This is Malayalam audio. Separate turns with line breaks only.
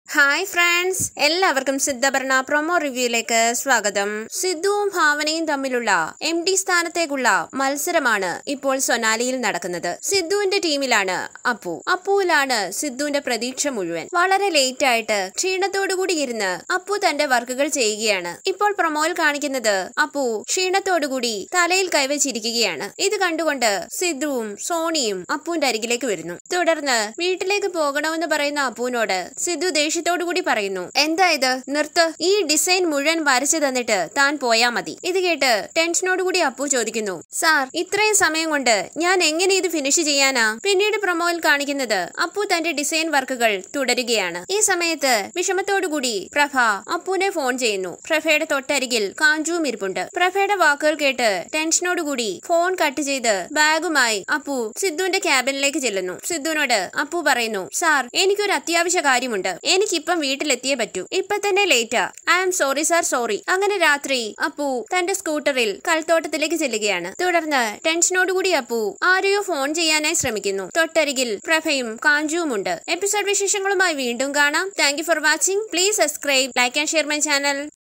ഹായ് ഫ്രണ്ട്സ് എല്ലാവർക്കും സിദ്ധഭരണ പ്രൊമോ റിവ്യൂയിലേക്ക് സ്വാഗതം സിദ്ധുവും ഭാവനയും തമ്മിലുള്ള എം ഡി സ്ഥാനത്തേക്കുള്ള മത്സരമാണ് ഇപ്പോൾ സൊനാലിയിൽ നടക്കുന്നത് സിദ്ധുവിന്റെ ടീമിലാണ് അപ്പു അപ്പുവിലാണ് സിദ്ധുവിന്റെ പ്രതീക്ഷ മുഴുവൻ വളരെ ലേറ്റ് ആയിട്ട് ക്ഷീണത്തോടുകൂടി ഇരുന്ന് അപ്പു തന്റെ വർക്കുകൾ ചെയ്യുകയാണ് ഇപ്പോൾ പ്രൊമോയിൽ കാണിക്കുന്നത് അപ്പു ക്ഷീണത്തോടുകൂടി തലയിൽ കൈവച്ചിരിക്കുകയാണ് ഇത് കണ്ടുകൊണ്ട് സിദ്ധുവും സോണിയും അപ്പുവിന്റെ അരികിലേക്ക് വരുന്നു തുടർന്ന് വീട്ടിലേക്ക് പോകണമെന്ന് പറയുന്ന അപ്പുവിനോട് സിദ്ധു ദേഷ്യത്തോടു കൂടി പറയുന്നു എന്താ ഇത് നിർത്ത് ഈ ഡിസൈൻ മുഴുവൻ വരച്ചു തന്നിട്ട് താൻ പോയാ മതി ഇത് കേട്ട് ടെൻഷനോട് കൂടി അപ്പു ചോദിക്കുന്നു സാർ ഇത്രയും സമയം കൊണ്ട് ഞാൻ എങ്ങനെ ഇത് ഫിനിഷ് ചെയ്യാനാ പിന്നീട് പ്രൊമോയിൽ കാണിക്കുന്നത് അപ്പു തന്റെ ഡിസൈൻ വർക്കുകൾ തുടരുകയാണ് ഈ സമയത്ത് വിഷമത്തോടുകൂടി പ്രഭ അപ്പുവിനെ ഫോൺ ചെയ്യുന്നു പ്രഭയുടെ തൊട്ടരികിൽ കാഞ്ചുവും ഇരിപ്പുണ്ട് പ്രഭയുടെ വാക്കുകൾ കേട്ട് ടെൻഷനോടുകൂടി ഫോൺ കട്ട് ചെയ്ത് ബാഗുമായി അപ്പു സിദ്ധുവിന്റെ ക്യാബിനിലേക്ക് ചെല്ലുന്നു സിദ്ധുവിനോട് അപ്പു പറയുന്നു സാർ എനിക്കൊരു അത്യാവശ്യ കാര്യമുണ്ട് എനിക്കിപ്പം വീട്ടിലെത്തിയേ പറ്റൂ ഇപ്പൊ തന്നെ ലേറ്റാ I am sorry sir sorry അങ്ങനെ രാത്രി അപ്പു തന്റെ സ്കൂട്ടറിൽ കൽത്തോട്ടത്തിലേക്ക് ചെല്ലുകയാണ് തുടർന്ന് ടെൻഷനോടുകൂടി അപ്പു ആരെയോ ഫോൺ ചെയ്യാനായി ശ്രമിക്കുന്നു തൊട്ടരികിൽ പ്രഭയും കാഞ്ചുവുമുണ്ട് എപ്പിസോഡ് വിശേഷങ്ങളുമായി വീണ്ടും കാണാം thank you for watching please subscribe like and share my channel